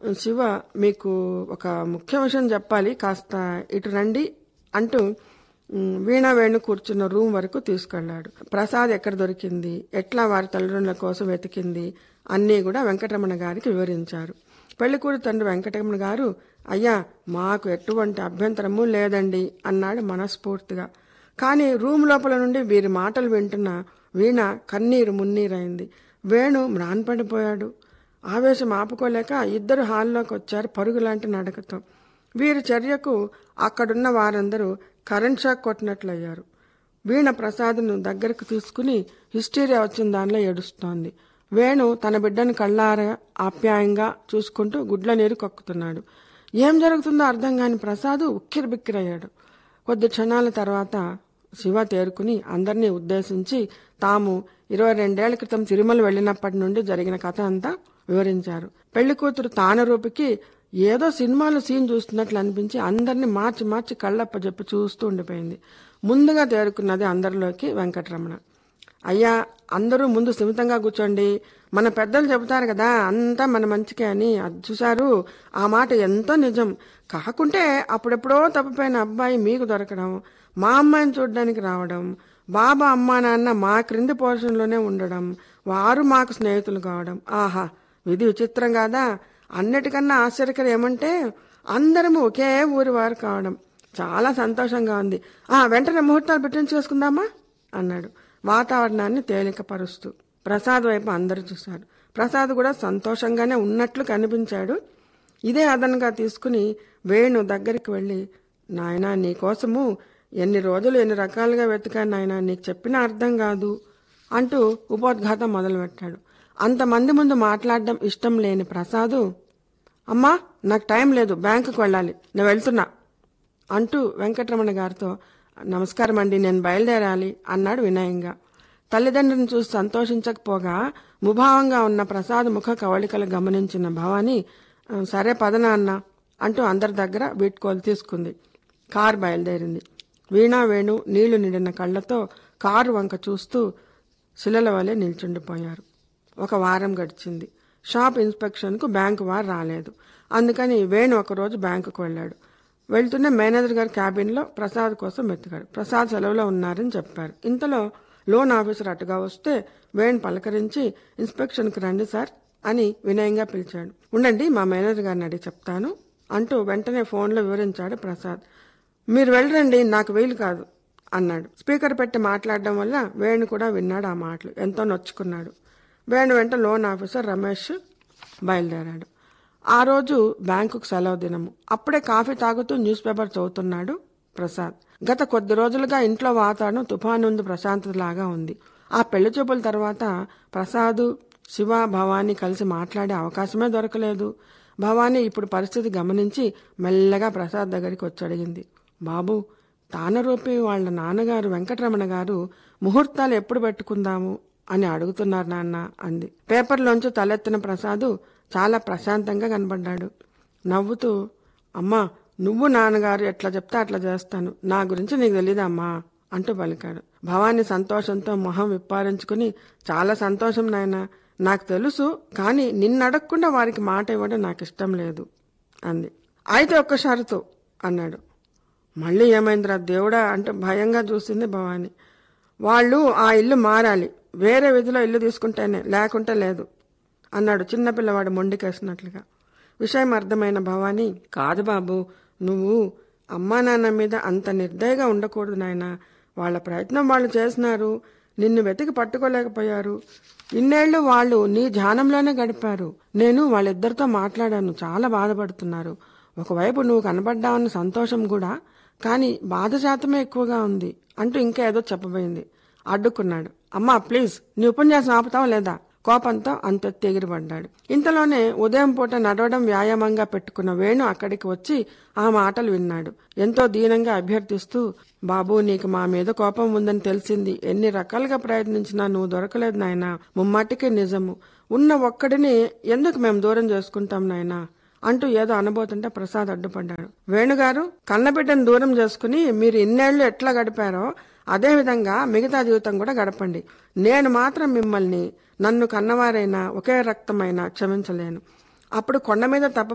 శివ మీకు ఒక ముఖ్య విషయం చెప్పాలి కాస్త ఇటు రండి అంటూ ఉమ్, వీణా వేణు కూర్చున్న రూమ్ వరకు తీసుకెళ్లాడు ప్రసాద్ ఎక్కడ దొరికింది ఎట్లా వారి తల్లిదండ్రుల కోసం వెతికింది అన్నీ కూడా వెంకటరమణ గారికి వివరించారు పెళ్లికూడి తండ్రి వెంకటరమణ గారు అయ్యా మాకు ఎటువంటి అభ్యంతరము లేదండి అన్నాడు మనస్ఫూర్తిగా కానీ రూమ్ లోపల నుండి వీరి మాటలు వింటున్న వీణ కన్నీరు మున్నీరైంది వేణు మ్రాన్పడిపోయాడు ఆవేశం ఆపుకోలేక ఇద్దరు హాల్లోకి వచ్చారు పరుగులాంటి నడకతో వీరి చర్యకు అక్కడున్న వారందరూ కరెంట్ షాక్ కొట్టినట్లయ్యారు వీణ ప్రసాద్ను దగ్గరకు తీసుకుని హిస్టీరియా వచ్చిన దానిలో ఏడుస్తోంది వేణు తన బిడ్డను కళ్ళారా ఆప్యాయంగా చూసుకుంటూ గుడ్ల నీరు కక్కుతున్నాడు ఏం జరుగుతుందో అర్థం కాని ప్రసాద్ ఉక్కిరి బిక్కిరయ్యాడు కొద్ది క్షణాల తర్వాత శివ తేరుకుని అందరినీ ఉద్దేశించి తాము ఇరవై రెండేళ్ల క్రితం తిరుమల వెళ్ళినప్పటి నుండి జరిగిన కథ అంతా వివరించారు పెళ్లి కూతురు తానరూపికి ఏదో సినిమాలో సీన్ చూస్తున్నట్లు అనిపించి అందరినీ మార్చి మార్చి కళ్ళప్ప చెప్పి చూస్తూ ఉండిపోయింది ముందుగా తేరుకున్నది అందరిలోకి వెంకటరమణ అయ్యా అందరూ ముందు సుమితంగా కూర్చోండి మన పెద్దలు చెబుతారు కదా అంతా మన మంచికే అని అది చూశారు ఆ మాట ఎంతో నిజం కాకుంటే అప్పుడెప్పుడో తప్పిపోయిన అబ్బాయి మీకు దొరకడం మా అమ్మాయిని చూడడానికి రావడం బాబా అమ్మా నాన్న మా క్రింది పోర్షన్లోనే ఉండడం వారు మాకు స్నేహితులు కావడం ఆహా విధి విచిత్రం కాదా అన్నిటికన్నా ఆశ్చర్యకరం ఏమంటే అందరము ఒకే ఊరి వారు కావడం చాలా సంతోషంగా ఉంది ఆ వెంటనే ముహూర్తాలు పెట్టించి చేసుకుందామా అన్నాడు వాతావరణాన్ని తేలికపరుస్తూ ప్రసాద్ వైపు అందరూ చూశారు ప్రసాద్ కూడా సంతోషంగానే ఉన్నట్లు కనిపించాడు ఇదే అదనంగా తీసుకుని వేణు దగ్గరికి వెళ్ళి నాయనా నీకోసము ఎన్ని రోజులు ఎన్ని రకాలుగా వెతికాను నాయనా నీకు చెప్పినా అర్థం కాదు అంటూ ఉపోద్ఘాతం మొదలుపెట్టాడు అంతమంది ముందు మాట్లాడడం ఇష్టం లేని ప్రసాదు అమ్మా నాకు టైం లేదు బ్యాంకుకు వెళ్ళాలి నేను వెళ్తున్నా అంటూ వెంకటరమణ గారితో నమస్కారం అండి నేను బయలుదేరాలి అన్నాడు వినయంగా తల్లిదండ్రులను చూసి సంతోషించకపోగా ముభావంగా ఉన్న ప్రసాద్ ముఖ కవళికలు గమనించిన భవాని "ఆ, సరే పదనా అన్న అంటూ అందరి దగ్గర వీడ్కోలు తీసుకుంది కారు బయలుదేరింది వీణా వేణు నీళ్లు నిండిన కళ్ళతో కారు వంక చూస్తూ శిలల వలె నిల్చుండిపోయారు ఒక వారం గడిచింది షాప్ ఇన్స్పెక్షన్కు బ్యాంకు వారు రాలేదు అందుకని వేణు ఒకరోజు బ్యాంకుకు వెళ్ళాడు వెళ్తూనే మేనేజర్ గారి క్యాబిన్లో ప్రసాద్ కోసం వెతికాడు ప్రసాద్ సెలవులో ఉన్నారని చెప్పారు ఇంతలో లోన్ ఆఫీసర్ అటుగా వస్తే వేణు పలకరించి ఇన్స్పెక్షన్కి రండి సార్ అని వినయంగా పిలిచాడు ఉండండి మా మేనేజర్ గారిని అడిగి చెప్తాను అంటూ వెంటనే ఫోన్లో వివరించాడు ప్రసాద్ మీరు వెళ్ళరండి నాకు వీలు కాదు అన్నాడు స్పీకర్ పెట్టి మాట్లాడడం వల్ల వేణు కూడా విన్నాడు ఆ మాటలు ఎంతో నొచ్చుకున్నాడు వేణు వెంట లోన్ ఆఫీసర్ రమేష్ బయలుదేరాడు ఆ రోజు బ్యాంకుకు సెలవు దినము అప్పుడే కాఫీ తాగుతూ న్యూస్ పేపర్ చదువుతున్నాడు ప్రసాద్ గత కొద్ది రోజులుగా ఇంట్లో వాతావరణం తుఫానుంది ప్రశాంతతలాగా ఉంది ఆ పెళ్లి చూపుల తర్వాత ప్రసాద్ శివ భవానీ కలిసి మాట్లాడే అవకాశమే దొరకలేదు భవానీ ఇప్పుడు పరిస్థితి గమనించి మెల్లగా ప్రసాద్ దగ్గరికి వచ్చి అడిగింది బాబు తానరూపి వాళ్ళ నాన్నగారు వెంకటరమణ గారు ముహూర్తాలు ఎప్పుడు పెట్టుకుందాము అని అడుగుతున్నారు నాన్న అంది పేపర్లోంచి తలెత్తిన ప్రసాదు చాలా ప్రశాంతంగా కనబడ్డాడు నవ్వుతూ అమ్మా నువ్వు నాన్నగారు ఎట్లా చెప్తే అట్లా చేస్తాను నా గురించి నీకు తెలీదమ్మా అంటూ పలికాడు భవానీ సంతోషంతో మొహం విప్పారించుకుని చాలా సంతోషం నాయనా నాకు తెలుసు కానీ నిన్ను అడగకుండా వారికి మాట ఇవ్వడం నాకు ఇష్టం లేదు అంది అయితే ఒక్క షరతు అన్నాడు మళ్ళీ ఏమైందిరా దేవుడా అంటూ భయంగా చూసింది భవాని వాళ్ళు ఆ ఇల్లు మారాలి వేరే విధిలో ఇల్లు తీసుకుంటేనే లేకుంటే లేదు అన్నాడు చిన్నపిల్లవాడు మొండికేసినట్లుగా విషయం అర్థమైన భవాని కాదు బాబు నువ్వు అమ్మా నాన్న మీద అంత నిర్దయగా ఉండకూడదు నాయనా వాళ్ళ ప్రయత్నం వాళ్ళు చేసినారు నిన్ను వెతికి పట్టుకోలేకపోయారు ఇన్నేళ్లు వాళ్ళు నీ ధ్యానంలోనే గడిపారు నేను వాళ్ళిద్దరితో మాట్లాడాను చాలా బాధపడుతున్నారు ఒకవైపు నువ్వు కనబడ్డావన్న సంతోషం కూడా కానీ బాధ శాతమే ఎక్కువగా ఉంది అంటూ ఇంకా ఏదో చెప్పబోయింది అడ్డుకున్నాడు అమ్మా ప్లీజ్ నీ ఉపన్యాసం ఆపుతావా లేదా కోపంతో అంతెత్తి ఎగిరిపడ్డాడు ఇంతలోనే ఉదయం పూట నడవడం వ్యాయామంగా పెట్టుకున్న వేణు అక్కడికి వచ్చి ఆ మాటలు విన్నాడు ఎంతో దీనంగా అభ్యర్థిస్తూ బాబు నీకు మా మీద కోపం ఉందని తెలిసింది ఎన్ని రకాలుగా ప్రయత్నించినా నువ్వు దొరకలేదు నాయనా ముమ్మాటికి నిజము ఉన్న ఒక్కడిని ఎందుకు మేము దూరం చేసుకుంటాం నాయనా అంటూ ఏదో అనబోతుంటే ప్రసాద్ అడ్డుపడ్డాడు వేణుగారు కన్నబిడ్డను దూరం చేసుకుని మీరు ఇన్నేళ్లు ఎట్లా గడిపారో అదే విధంగా మిగతా జీవితం కూడా గడపండి నేను మాత్రం మిమ్మల్ని నన్ను కన్నవారైనా ఒకే రక్తమైనా క్షమించలేను అప్పుడు కొండ మీద తప్ప